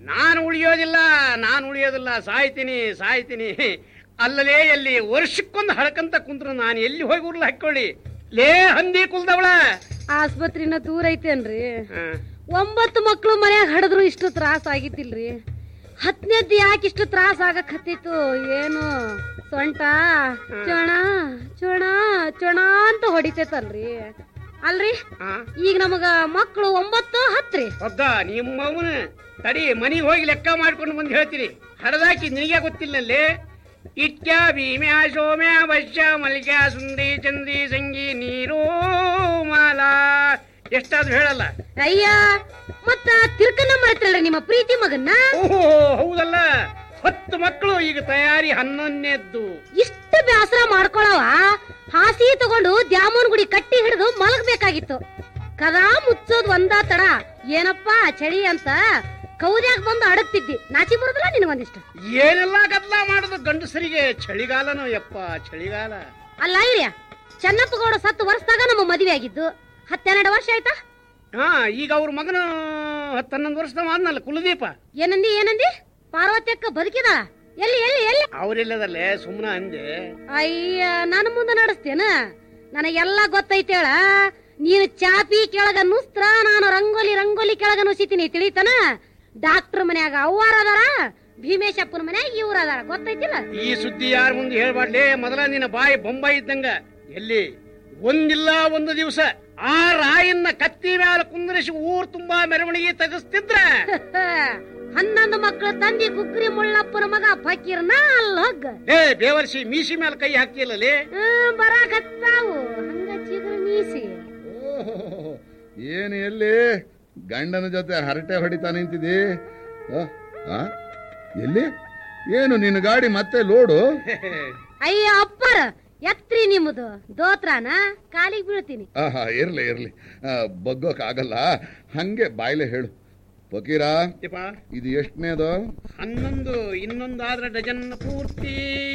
ನಾನು ಉಳಿಯೋದಿಲ್ಲ ನಾನು ಉಳಿಯೋದಿಲ್ಲ ಸಾಯ್ತೀನಿ ಸಾಯ್ತೀನಿ ಅಲ್ಲಲೇ ಎಲ್ಲಿ ವರ್ಷಕ್ಕೊಂದು ಹಳಕಂತ ಕುಂದ್ರು ನಾನು ಎಲ್ಲಿ ಹೋಗಿ ಉರ್ಲು ಹಾಕೊಳ್ಳಿ ಲೇ ಹಂದಿ ಕುಲ್ದವಳ ಆಸ್ಪತ್ರಿನ ದೂರ ಐತೇನ್ರಿ ಒಂಬತ್ತು ಮಕ್ಳು ಮನ್ಯಾಗ ಹಡದ್ರು ಇಷ್ಟು ತ್ರಾಸ ಆಗಿತ್ತಿಲ್ರಿ ಹತ್ತನೇದ್ದು ಯಾಕೆ ಇಷ್ಟು ತ್ರಾಸ ಆಗಕ್ ಹತ್ತಿತ್ತು ಏನು ಸೊಂಟ ಚೊಣ ಚೊಣ ಚೊಣ ಅಂತ ಹೊಡಿತೈತಲ್ರಿ ಅಲ್ರಿ ಈಗ ನಮಗ ಮಕ್ಳು ಒಂಬತ್ತು ಹತ್ರಿ ಒದ್ದ ನಿಮ್ಮ ಅವನ ತಡಿ ಮನಿಗೆ ಹೋಗಿ ಲೆಕ್ಕ ಮಾಡ್ಕೊಂಡು ಬಂದು ಹೇಳ್ತೀನಿ ಹಡದಾಕಿ ನಿನಗೆ ಗೊತ್ತಿಲ್ಲಲ್ಲಿ ಇಟ್ಯ ಭೀಮ್ಯಾ ಸೋಮ್ಯ ವಶ್ಯ ಮಲ್ಕ್ಯ ಸುಂದಿ ಚಂದಿ ಸಂಗಿ ನೀರು ಮಾಲ ಎಷ್ಟಾದ್ರೂ ಹೇಳಲ್ಲ ಅಯ್ಯ ಮತ್ತ ತಿರ್ಕನ ಮಾಡ್ತಿರಲ್ರಿ ನಿಮ್ಮ ಪ್ರೀತಿ ಮಗನ್ನ ಓಹೋ ಹೌದಲ್ಲ ಹತ್ತು ಮಕ್ಕಳು ಈಗ ತಯಾರಿ ಹನ್ನೊಂದನೇದ್ದು ಇಷ್ಟು ಬ್ಯಾಸರ ಮಾಡ್ಕೊಳವ ಹಾಸಿ ತಗೊಂಡು ದ್ಯಾಮೋನ್ ಗುಡಿ ಕಟ್ಟಿ ಹಿಡಿದು ಮಲಗಬೇಕಾಗಿತ್ತು ಕದಾ ಮುಚ್ಚೋದ್ ಒಂದ ತಡ ಏನಪ್ಪಾ ಚಳಿ ಅಂತ ಕೌದ್ಯಾಗ ಬಂದು ಅಡಗ್ತಿದ್ದಿ ನಾಚಿ ಬರುದಿಲ್ಲ ನಿನಗೊಂದಿಷ್ಟು ಏನೆಲ್ಲ ಗದ್ಲ ಮಾಡೋದು ಗಂಡಸರಿಗೆ ಚಳಿಗಾಲನೋ ಯಪ್ಪ ಚಳಿಗಾಲ ಅಲ್ಲ ಇರ್ಯ ಚೆನ್ನಪ್ಪ ಗೌಡ ಸತ್ತು ವರ್ಷದಾಗ ನಮ್ಮ ಮದುವೆ ಆಗಿದ್ದು ಹತ್ತೆರಡು ವರ್ಷ ಆಯ್ತಾ ಹಾ ಈಗ ಅವ್ರ ಮಗನು ಹತ್ತು ಹನ್ನೊಂದು ವರ್ಷದವ ಆದ್ನಲ್ಲ ಕುಲದೀಪ ಏನಂದಿ ಏನಂದಿ ಪಾರ್ವತಿ ಅಕ್ಕ ಬದುಕಿದ ಎಲ್ಲಿ ಎಲ್ಲಿ ಎಲ್ಲಿ ಅವ್ರಿಲ್ಲದಲ್ಲೇ ಸುಮ್ಮನೆ ಅಂದೆ ಅಯ್ಯ ನನ್ನ ಮುಂದೆ ನಡೆಸ್ತೇನ ನನಗೆಲ್ಲ ಗೊತ್ತೈತೇಳ ನೀನು ಚಾಪಿ ಕೆಳಗ ನುಸ್ತ್ರ ನಾನು ರಂಗೋಲಿ ರಂಗೋಲಿ ಕೆಳಗ ನುಸಿತೀನಿ ತಿಳಿತನ ಡಾಕ್ಟರ್ ಮನ್ಯಾಗ ಅವ್ವಾರ ಅದಾರ ಭೀಮೇಶಪ್ಪನ ಮನ್ಯಾಗ ಇವ್ರ ಅದಾರ ಗೊತ್ತೈತಿಲ್ಲ ಈ ಸುದ್ದಿ ಯಾರ ಮುಂದೆ ಹೇಳ್ಬಾಡ್ಲಿ ಮೊದಲ ನಿನ್ನ ಬಾಯಿ ಬೊಂಬಾಯಿ ಇದ್ದಂಗ ಎಲ್ಲಿ ಒಂದಿಲ್ಲ ಒಂದು ದಿವಸ ಆ ರಾಯನ್ನ ಕತ್ತಿ ಮ್ಯಾಲ ಕುಂದ್ರಿಸಿ ಊರ್ ತುಂಬಾ ಮೆರವಣಿಗೆ ತೆಗಿಸ್ತಿದ್ರ ಹನ್ನೊಂದು ಮಕ್ಕಳು ತಂದಿ ಕುಕ್ರಿ ಮುಳ್ಳಪ್ಪನ ಮಗ ಫಕೀರ್ನ ಅಲ್ಲ ಹೋಗ ಏ ಬೇವರ್ಸಿ ಮೀಸಿ ಮ್ಯಾಲ ಕೈ ಹಾಕ್ತಿಲ್ಲಲ್ಲಿ ಬರಾಕತ್ತಾವು ಹಂಗ ಚಿಗುರು ಮೀಸಿ ಓಹೋ ಏನು ಎಲ್ಲಿ ಗಂಡನ ಜೊತೆ ಹರಟೆ ಹೊಡಿತಾ ನಿಂತಿದಿ ಆ? ಆ? ಎಲ್ಲಿ ಏನು ನಿನ್ನ ಗಾಡಿ ಮತ್ತೆ ಲೋಡು ಅಯ್ಯ ಅಪ್ಪರ ಎತ್ರಿ ನಿಮ್ಮದು ದೋತ್ರಾನ ಕಾಲಿಗೆ ಬೀಳ್ತೀನಿ ಆಹಾ ಇರ್ಲಿ ಇರ್ಲಿ ಆ, ಬಗ್ಗೋಕ್ ಆಗಲ್ಲ ಹಂಗೆ ಬಾಯ್ಲೆ ಹೇಳು ಫಕೀರ ಯಪ್ಪ ಇದು ಎಷ್ಟನೇದು ಹನ್ನೊಂದು ಇನ್ನೊಂದು ಆದ್ರೆ ಡಜನ್ ಪೂರ್ತಿ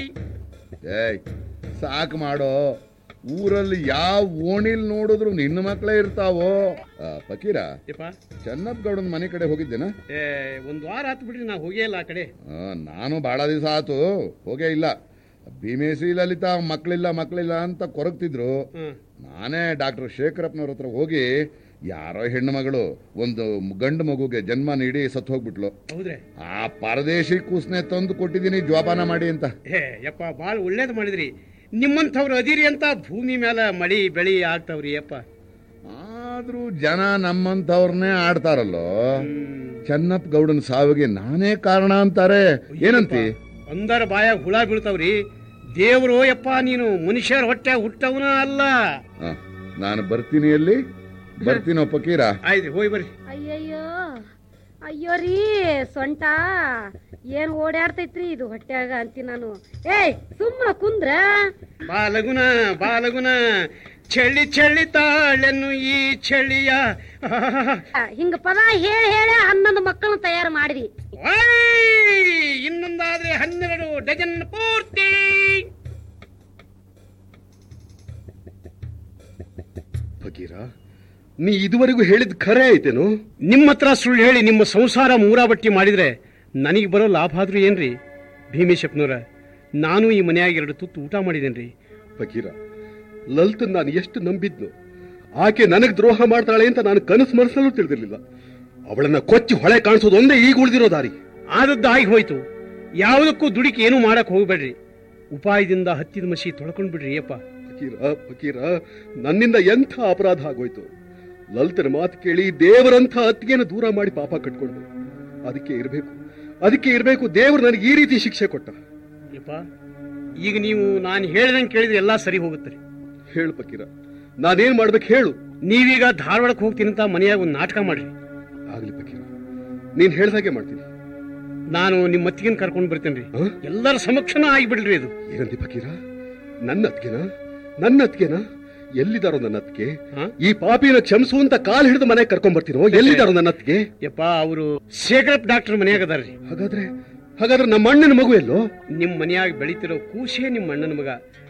ಏಯ್ ಸಾಕು ಮಾಡೋ ಊರಲ್ಲಿ ಯಾವ ಓಣಿಲ್ ನೋಡಿದ್ರು ನಿನ್ನ ಮಕ್ಕಳೇ ಇರ್ತಾವೋ ಆ, ಫಕೀರ ಯಪ್ಪ ಚೆನ್ನಪ್ಪ ಗೌಡನ ಮನೆ ಕಡೆ ಹೋಗಿದ್ದೇನಾ ಏ ಒಂದ್ ವಾರ ಆತು ಬಿಡ್ರಿ ನಾ ಹೋಗೇ ಇಲ್ಲ ಆ ಕಡೆ ಆ, ನಾನು ಬಹಳ ದಿವಸ ಆತು ಹೋಗೇ ಇಲ್ಲ ಭೀಮೇಸಿ ಲಲಿತಾ ಮಕ್ಕಳಿಲ್ಲ ಮಕ್ಕಳಿಲ್ಲ ಅಂತ ಕೊರಗ್ತಿದ್ರು ಹ್ಮ್ ನಾನೇ ಡಾಕ್ಟರ್ ಶೇಖರಪ್ಪನವ್ರ ಹತ್ರ ಹೋಗಿ ಯಾರೋ ಹೆಣ್ಣು ಮಗಳು ಒಂದು ಗಂಡು ಮಗುಗೆ ಜನ್ಮ ನೀಡಿ ಸತ್ತು ಹೋಗ್ಬಿಟ್ಲು ಹೌದ್ರಿ ಆ ಪರದೇಶಿ ಕೂಸ್ನೆ ತಂದು ಕೊಟ್ಟಿದ್ದೀನಿ ಜೋಪಾನ ಮಾಡಿ ಅಂತ ಏ ಯಪ್ಪ ಬಾಳ ಒಳ್ಳೇದ್ ಮಾಡಿದ್ರಿ ನಿಮ್ಮಂಥವ್ರು ಅದಿರಿ ಅಂತ ಭೂಮಿ ಮೇಲೆ ಮಳಿ ಬೆಳಿ ಆಗ್ತಾವ್ರಿ ಯಪ್ಪ ಆದ್ರೂ ಜನ ನಮ್ಮಂಥವ್ರನ್ನೇ ಆಡ್ತಾರಲ್ಲೋ ಚೆನ್ನಪ್ಪ ಗೌಡನ ಸಾವಿಗೆ ನಾನೇ ಕಾರಣ ಅಂತಾರೆ ಏನಂತಿ ಅಂದರ ಬಾಯಾಗ ಹುಳ ಬೀಳ್ತಾವ್ರಿ ದೇವ್ರು ಯಪ್ಪ ನೀನು ಮನುಷ್ಯರ ಹೊಟ್ಟೆ ಹುಟ್ಟವನ ಅಲ್ಲ ಆ, ನಾನು ಬರ್ತೀನಿ ಎಲ್ಲಿ ಬರ್ತೀನೋ ಫಕೀರ ಆಯ್ತು ಹೋಗಿ ಬರ್ರಿ ಅಯ್ಯಯ್ಯೋ ಅಯ್ಯೋ ರೀ ಸೊಂಟ ಏನ್ ಓಡಾಡ್ತೈತ್ರಿ ಇದು ಹೊಟ್ಯಾಗ ಅಂತೀನಿ ನಾನು ಏಯ್ ಸುಮ್ಮನ ಕುಂದ್ರ ಬಾ ಲಗುನ ಬಾ ಲಗುನ ಚಳಿ ಚಳಿ ತಾಳೆನ್ನು ಈ ಚಳಿಯ ಹಿಂಗ ಪದ ಹೇಳಿ ಹೇಳಿ ಹನ್ನೊಂದು ಮಕ್ಕಳನ್ನ ತಯಾರು ಮಾಡಿದಿ ಓಯ್! ಇನ್ನೊಂದಾದ್ರೆ ಹನ್ನೆರಡು ಡಜನ್ ಪೂರ್ತಿ ಫಕೀರ ನೀ ಇದುವರೆಗೂ ಹೇಳಿದ್ ಖರೆ ಐತೇನು ನಿಮ್ಮ ಹತ್ರ ಸುಳ್ಳು ಹೇಳಿ ನಿಮ್ಮ ಸಂಸಾರ ಮೂರಾಬಟ್ಟಿ ಮಾಡಿದ್ರೆ ನನಗೆ ಬರೋ ಲಾಭ ಆದ್ರೂ ಏನ್ರಿ ಭೀಮೇಶಪ್ಪನವ್ರ ನಾನು ಈ ಮನೆಯಾಗ ಎರಡು ತುತ್ತು ಊಟ ಮಾಡಿದೇನ್ರಿ ಫಕೀರ ಲಲಿತನ್ ನಾನು ಎಷ್ಟು ನಂಬಿದ್ನು ಆಕೆ ನನಗ್ ದ್ರೋಹ ಮಾಡ್ತಾಳೆ ಅಂತ ನಾನು ಕನಸು ಮನಸ್ಸಲ್ಲೂ ತಿಳಿದಿರ್ಲಿಲ್ಲ ಅವಳನ್ನ ಕೊಚ್ಚಿ ಹೊಳೆ ಕಾಣಿಸೋದು ಒಂದೇ ಈಗ ಉಳಿದಿರೋ ದಾರಿ ಆದದ್ದು ಆಗಿ ಹೋಯ್ತು ಯಾವುದಕ್ಕೂ ದುಡುಕಿ ಏನೂ ಮಾಡಕ್ ಹೋಗ್ಬೇಡ್ರಿ ಉಪಾಯದಿಂದ ಹತ್ತಿದ ಮಸಿ ತೊಳ್ಕೊಂಡ್ ಬಿಡ್ರಿ ಅಪ್ಪ ಫಕೀರ ಫಕೀರ ನನ್ನಿಂದ ಎಂಥ ಅಪರಾಧ ಆಗೋಯ್ತು ಲಲಿತನ ಮಾತು ಕೇಳಿ ದೇವರಂಥ ಅತ್ತಿಗೆನ ದೂರ ಮಾಡಿ ಪಾಪ ಕಟ್ಕೊಂಡ್ರು ಅದಕ್ಕೆ ಇರಬೇಕು ಅದಕ್ಕೆ ಇರಬೇಕು ದೇವರು ನನಗೆ ಈ ರೀತಿ ಶಿಕ್ಷೆ ಕೊಟ್ಟ ಯಪ್ಪ ಈಗ ನೀವು ನಾನು ಹೇಳ್ದಂಗೆ ಕೇಳಿದ್ರೆ ಎಲ್ಲ ಸರಿ ಹೋಗುತ್ತೆ ಹೇಳು ಫಕೀರ ನಾನೇನ್ ಮಾಡ್ಬೇಕು ಹೇಳು ನೀವೀಗ ಧಾರವಾಡಕ್ಕೆ ಹೋಗ್ತೀನಿ ಅಂತ ಮನೆಯಾಗ ಒಂದು ನಾಟಕ ಮಾಡ್ರಿ ಆಗ್ಲಿ ಫಕೀರ ನೀನ್ ಹೇಳ್ದಾಗೆ ಮಾಡ್ತೀನಿ ನಾನು ನಿಮ್ಮ ಅತ್ತಿಗೆನ ಕರ್ಕೊಂಡು ಬರ್ತೇನ್ರಿ ಹ? ಎಲ್ಲರ ಸಮಕ್ಷನ ಆಗಿಬಿಡ್ರಿ ಇದು ಏನಂದಿ ಫಕೀರ ನನ್ನ ಅತ್ಗೆನ ನನ್ನ ಅತ್ಗೆನ ಎಲ್ಲಿದಾರೋ ನನ್ನ ಅತ್ತಿಗೆ ಹ? ಈ ಪಾಪಿನ ಕ್ಷಮಿಸುವಂತ ಕಾಲ್ ಹಿಡಿದು ಮನೆಗೆ ಕರ್ಕೊಂಡ್ ಬರ್ತೀನೋ ಎಲ್ಲಿದಾರೋ ನನ್ನ ಅತ್ತಿಗೆ ಯಪ್ಪ ಅವರು ಶೇಖರಪ್ಪ ಡಾಕ್ಟರ್ ಮನೆಯಾಗ ಅದಾರ್ರಿ ಹಾಗಾದ್ರೆ ಹಾಗಾದ್ರೆ ನಮ್ಮ ಅಣ್ಣನ ಮಗು ಎಲ್ಲೋ ನಿಮ್ಮ ಮನೆಯಾಗ ಬೆಳಿತಿರೋ ಕೂಸೇ ನಿಮ್ಮ ಅಣ್ಣನ ಮಗ